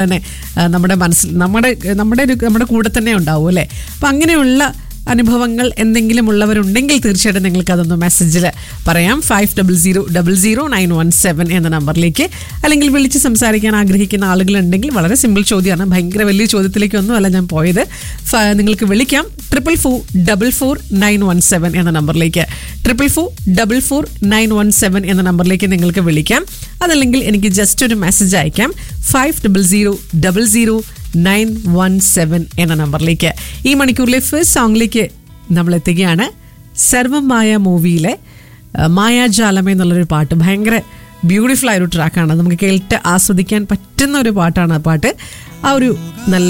തന്നെ ആ, നമ്മുടെ മനസ്സിൽ നമ്മുടെ നമ്മുടെ ഒരു നമ്മുടെ കൂടെ തന്നെ ഉണ്ടാവും അല്ലേ അപ്പം അങ്ങനെയുള്ള അനുഭവങ്ങൾ എന്തെങ്കിലും ഉള്ളവരുണ്ടെങ്കിൽ തീർച്ചയായിട്ടും നിങ്ങൾക്ക് അതൊന്ന് മെസ്സേജിൽ പറയാം five double zero double zero nine one seven എന്ന നമ്പറിലേക്ക് അല്ലെങ്കിൽ വിളിച്ച് സംസാരിക്കാൻ ആഗ്രഹിക്കുന്ന ആളുകളുണ്ടെങ്കിൽ വളരെ സിമ്പിൾ ചോദ്യമാണ് ഭയങ്കര വലിയ ചോദ്യത്തിലേക്കൊന്നും അല്ല ഞാൻ പോയത് ഫ- നിങ്ങൾക്ക് വിളിക്കാം triple four double four nine one seven എന്ന നമ്പറിലേക്ക് triple four double four nine one seven എന്ന നമ്പറിലേക്ക് നിങ്ങൾക്ക് വിളിക്കാം അതല്ലെങ്കിൽ എനിക്ക് ജസ്റ്റ് ഒരു മെസ്സേജ് അയക്കാം five double zero double zero nine one seven എന്ന നമ്പറിലേക്ക് ഈ മണിക്കൂറിലെ ഫസ്റ്റ് സോങ്ങിലേക്ക് നമ്മൾ എത്തുകയാണ് സർവമായ മൂവിയിലെ ആ, മായാജാലം എന്നുള്ളൊരു പാട്ട് ഭയങ്കര ബ്യൂട്ടിഫുൾ ആയ ഒരു ട്രാക്കാണ് നമുക്ക് കേട്ട് ആസ്വദിക്കാൻ പറ്റുന്ന ഒരു പാട്ടാണ് ആ പാട്ട് ആ ഒരു നല്ല